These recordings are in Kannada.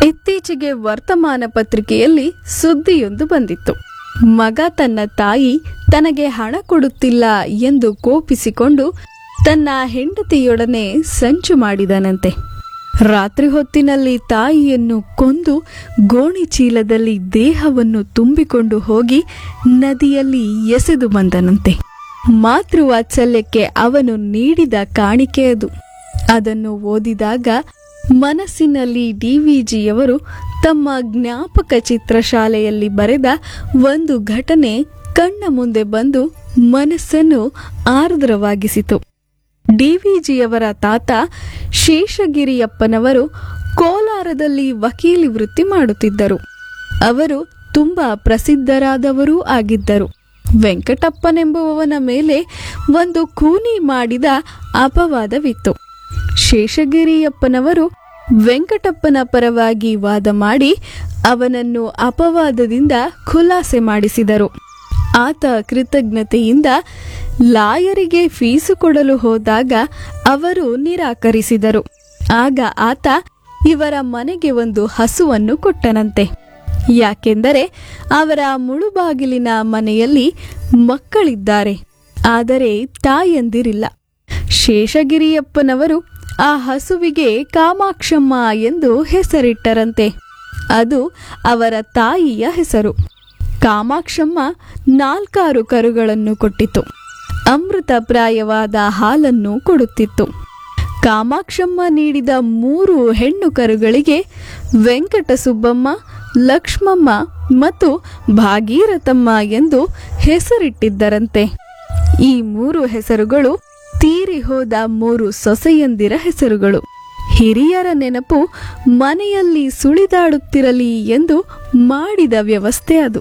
ಇತ್ತೀಚೆಗೆ ವರ್ತಮಾನ ಪತ್ರಿಕೆಯಲ್ಲಿ ಸುದ್ದಿಯೊಂದು ಬಂದಿತ್ತು ಮಗ ತನ್ನ ತಾಯಿ ತನಗೆ ಹಣ ಕೊಡುತ್ತಿಲ್ಲ ಎಂದು ಕೋಪಿಸಿಕೊಂಡು ತನ್ನ ಹೆಂಡತಿಯೊಡನೆ ಸಂಚು ಮಾಡಿದನಂತೆ ರಾತ್ರಿ ಹೊತ್ತಿನಲ್ಲಿ ತಾಯಿಯನ್ನು ಕೊಂದು ಗೋಣಿ ಚೀಲದಲ್ಲಿ ದೇಹವನ್ನು ತುಂಬಿಕೊಂಡು ಹೋಗಿ ನದಿಯಲ್ಲಿ ಎಸೆದು ಬಂದನಂತೆ ಮಾತೃವಾತ್ಸಲ್ಯಕ್ಕೆ ಅವನು ನೀಡಿದ ಕಾಣಿಕೆ ಅದು ಅದನ್ನು ಓದಿದಾಗ ಮನಸ್ಸಿನಲ್ಲಿ ಡಿವಿಜಿಯವರು ತಮ್ಮ ಜ್ಞಾಪಕ ಚಿತ್ರಶಾಲೆಯಲ್ಲಿ ಬರೆದ ಒಂದು ಘಟನೆ ಕಣ್ಣ ಮುಂದೆ ಬಂದು ಮನಸ್ಸನ್ನು ಆರ್ದ್ರವಾಗಿಸಿತು ಡಿವಿಜಿಯವರ ತಾತ ಶೇಷಗಿರಿಯಪ್ಪನವರು ಕೋಲಾರದಲ್ಲಿ ವಕೀಲಿ ವೃತ್ತಿ ಮಾಡುತ್ತಿದ್ದರು ಅವರು ತುಂಬಾ ಪ್ರಸಿದ್ಧರಾದವರೂ ಆಗಿದ್ದರು ವೆಂಕಟಪ್ಪನೆಂಬುವವನ ಮೇಲೆ ಒಂದು ಕೂನಿ ಮಾಡಿದ ಅಪವಾದವಿತ್ತು ಶೇಷಗಿರಿಯಪ್ಪನವರು ವೆಂಕಟಪ್ಪನ ಪರವಾಗಿ ವಾದ ಮಾಡಿ ಅವನನ್ನು ಅಪವಾದದಿಂದ ಖುಲಾಸೆ ಮಾಡಿಸಿದರು ಆತ ಕೃತಜ್ಞತೆಯಿಂದ ಲಾಯರಿಗೆ ಫೀಸು ಕೊಡಲು ಹೋದಾಗ ಅವರು ನಿರಾಕರಿಸಿದರು ಆಗ ಆತ ಇವರ ಮನೆಗೆ ಒಂದು ಹಸುವನ್ನು ಕೊಟ್ಟನಂತೆ ಯಾಕೆಂದರೆ ಅವರ ಮುಳುಬಾಗಿಲಿನ ಮನೆಯಲ್ಲಿ ಮಕ್ಕಳಿದ್ದಾರೆ ಆದರೆ ತಾಯಂದಿರಿಲ್ಲ ಶೇಷಗಿರಿಯಪ್ಪನವರು ಆ ಹಸುವಿಗೆ ಕಾಮಾಕ್ಷಮ್ಮ ಎಂದು ಹೆಸರಿಟ್ಟರಂತೆ ಅದು ಅವರ ತಾಯಿಯ ಹೆಸರು ಕಾಮಾಕ್ಷಮ್ಮ ನಾಲ್ಕಾರು ಕರುಗಳನ್ನು ಕೊಟ್ಟಿತು ಅಮೃತಪ್ರಾಯವಾದ ಹಾಲನ್ನು ಕೊಡುತ್ತಿತ್ತು ಕಾಮಾಕ್ಷಮ್ಮ ನೀಡಿದ ಮೂರು ಹೆಣ್ಣು ಕರುಗಳಿಗೆ ವೆಂಕಟ ಸುಬ್ಬಮ್ಮ ಲಕ್ಷ್ಮಮ್ಮ ಮತ್ತು ಭಾಗೀರಥಮ್ಮ ಎಂದು ಹೆಸರಿಟ್ಟಿದ್ದರಂತೆ ಈ ಮೂರು ಹೆಸರುಗಳು ತೀರಿ ಹೋದ ಮೂರು ಸೊಸೆಯಂದಿರ ಹೆಸರುಗಳು ಹಿರಿಯರ ನೆನಪು ಮನೆಯಲ್ಲಿ ಸುಳಿದಾಡುತ್ತಿರಲಿ ಎಂದು ಮಾಡಿದ ವ್ಯವಸ್ಥೆ ಅದು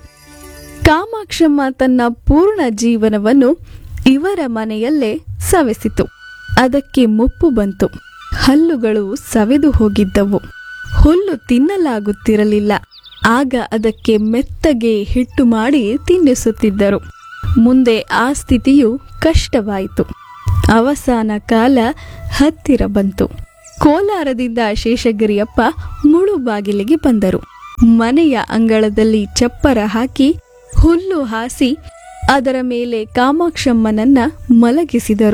ಕಾಮಾಕ್ಷಮ್ಮ ತನ್ನ ಪೂರ್ಣ ಜೀವನವನ್ನು ಇವರ ಮನೆಯಲ್ಲೇ ಸವೆಸಿತು ಅದಕ್ಕೆ ಮುಪ್ಪು ಬಂತು ಹಲ್ಲುಗಳು ಸವೆದು ಹೋಗಿದ್ದವು ಹುಲ್ಲು ತಿನ್ನಲಾಗುತ್ತಿರಲಿಲ್ಲ ಆಗ ಅದಕ್ಕೆ ಮೆತ್ತಗೆ ಹಿಟ್ಟು ಮಾಡಿ ತಿನ್ನಿಸುತ್ತಿದ್ದರು ಮುಂದೆ ಆ ಸ್ಥಿತಿಯು ಕಷ್ಟವಾಯಿತು ಅವಸಾನ ಕಾಲ ಹತ್ತಿರ ಬಂತು ಕೋಲಾರದಿಂದ ಶೇಷಗಿರಿಯಪ್ಪ ಮುಳು ಬಾಗಿಲಿಗೆ ಬಂದರು ಮನೆಯ ಅಂಗಳದಲ್ಲಿ ಚಪ್ಪರ ಹಾಕಿ ಹುಲ್ಲು ಹಾಸಿ ಅದರ ಮೇಲೆ ಕಾಮಾಕ್ಷಮ್ಮನನ್ನ ಮಲಗಿಸಿದರು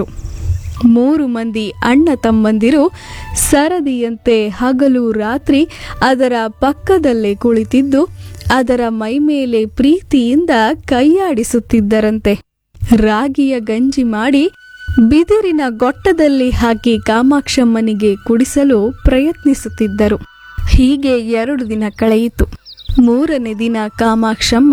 ಮೂರು ಮಂದಿ ಅಣ್ಣ ತಮ್ಮಂದಿರು ಸರದಿಯಂತೆ ಹಗಲು ರಾತ್ರಿ ಅದರ ಪಕ್ಕದಲ್ಲೇ ಕುಳಿತಿದ್ದು ಅದರ ಮೈಮೇಲೆ ಪ್ರೀತಿಯಿಂದ ಕೈಯಾಡಿಸುತ್ತಿದ್ದರಂತೆ ರಾಗಿಯ ಗಂಜಿ ಮಾಡಿ ಬಿದಿರಿನ ಗೊಟ್ಟದಲ್ಲಿ ಹಾಕಿ ಕಾಮಾಕ್ಷಮ್ಮನಿಗೆ ಕುಡಿಸಲು ಪ್ರಯತ್ನಿಸುತ್ತಿದ್ದರು ಹೀಗೆ ಎರಡು ದಿನ ಕಳೆಯಿತು ಮೂರನೇ ದಿನ ಕಾಮಾಕ್ಷಮ್ಮ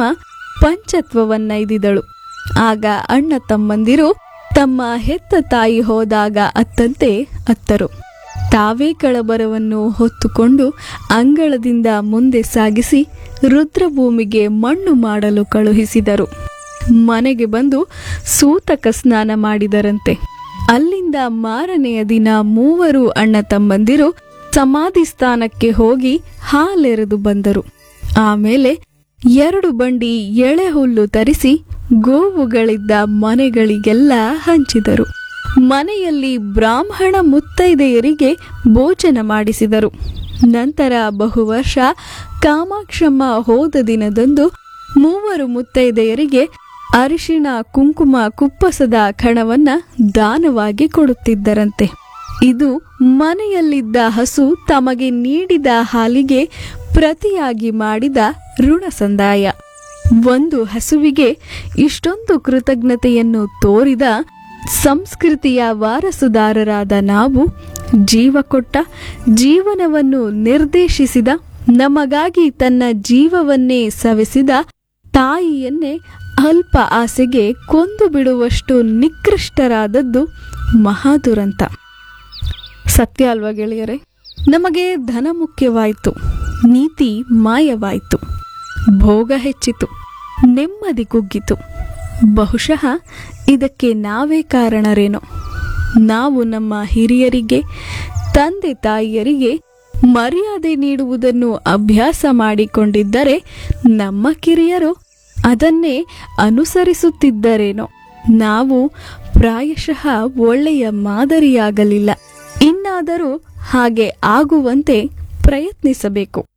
ಪಂಚತ್ವವನ್ನೈದಿದಳು ಆಗ ಅಣ್ಣ ತಮ್ಮಂದಿರು ತಮ್ಮ ಹೆತ್ತ ತಾಯಿ ಹೋದಾಗ ಅತ್ತಂತೆ ಅತ್ತರು ತಾವೇ ಕಳಬರವನ್ನು ಹೊತ್ತುಕೊಂಡು ಅಂಗಳದಿಂದ ಮುಂದೆ ಸಾಗಿಸಿ ರುದ್ರಭೂಮಿಗೆ ಮಣ್ಣು ಮಾಡಲು ಕಳುಹಿಸಿದರು ಮನೆಗೆ ಬಂದು ಸೂತಕ ಸ್ನಾನ ಮಾಡಿದರಂತೆ ಅಲ್ಲಿಂದ ಮಾರನೆಯ ದಿನ ಮೂವರು ಅಣ್ಣ ತಮ್ಮಂದಿರು ಸಮಾಧಿ ಸ್ಥಾನಕ್ಕೆ ಹೋಗಿ ಹಾಲೆರೆದು ಬಂದರು ಆಮೇಲೆ ಎರಡು ಬಂಡಿ ಎಳೆ ಹುಲ್ಲು ತರಿಸಿ ಗೋವುಗಳಿದ್ದ ಮನೆಗಳಿಗೆಲ್ಲ ಹಂಚಿದರು ಮನೆಯಲ್ಲಿ ಬ್ರಾಹ್ಮಣ ಮುತ್ತೈದೆಯರಿಗೆ ಭೋಜನ ಮಾಡಿಸಿದರು ನಂತರ ಬಹುವರ್ಷ ಕಾಮಾಕ್ಷಮ್ಮ ಹೋದ ದಿನದಂದು ಮೂವರು ಮುತ್ತೈದೆಯರಿಗೆ ಅರಿಶಿಣ ಕುಂಕುಮ ಕುಪ್ಪಸದ ಕಣವನ್ನ ದಾನವಾಗಿ ಕೊಡುತ್ತಿದ್ದರಂತೆ ಇದು ಮನೆಯಲ್ಲಿದ್ದ ಹಸು ತಮಗೆ ನೀಡಿದ ಹಾಲಿಗೆ ಪ್ರತಿಯಾಗಿ ಮಾಡಿದ ಋಣ ಸಂದಾಯ ಒಂದು ಹಸುವಿಗೆ ಇಷ್ಟೊಂದು ಕೃತಜ್ಞತೆಯನ್ನು ತೋರಿದ ಸಂಸ್ಕೃತಿಯ ವಾರಸುದಾರರಾದ ನಾವು ಜೀವ ಕೊಟ್ಟ ಜೀವನವನ್ನು ನಿರ್ದೇಶಿಸಿದ ನಮಗಾಗಿ ತನ್ನ ಜೀವವನ್ನೇ ಸವೆಸಿದ ತಾಯಿಯನ್ನೇ ಅಲ್ಪ ಆಸೆಗೆ ಕೊಂದು ಬಿಡುವಷ್ಟು ನಿಕೃಷ್ಟರಾದದ್ದು ಮಹಾದುರಂತ ಸತ್ಯ ಅಲ್ವಾ ಗೆಳೆಯರೆ ನಮಗೆ ಧನ ಮುಖ್ಯವಾಯಿತು ನೀತಿ ಮಾಯವಾಯಿತು ಭೋಗ ಹೆಚ್ಚಿತು ನೆಮ್ಮದಿ ಕುಗ್ಗಿತು ಬಹುಶಃ ಇದಕ್ಕೆ ನಾವೇ ಕಾರಣರೇನೋ ನಾವು ನಮ್ಮ ಹಿರಿಯರಿಗೆ ತಂದೆ ತಾಯಿಯರಿಗೆ ಮರ್ಯಾದೆ ನೀಡುವುದನ್ನು ಅಭ್ಯಾಸ ಮಾಡಿಕೊಂಡಿದ್ದರೆ ನಮ್ಮ ಕಿರಿಯರು ಅದನ್ನೇ ಅನುಸರಿಸುತ್ತಿದ್ದರೇನೋ ನಾವು ಪ್ರಾಯಶಃ ಒಳ್ಳೆಯ ಮಾದರಿಯಾಗಲಿಲ್ಲ ಇನ್ನಾದರೂ ಹಾಗೆ ಆಗುವಂತೆ ಪ್ರಯತ್ನಿಸಬೇಕು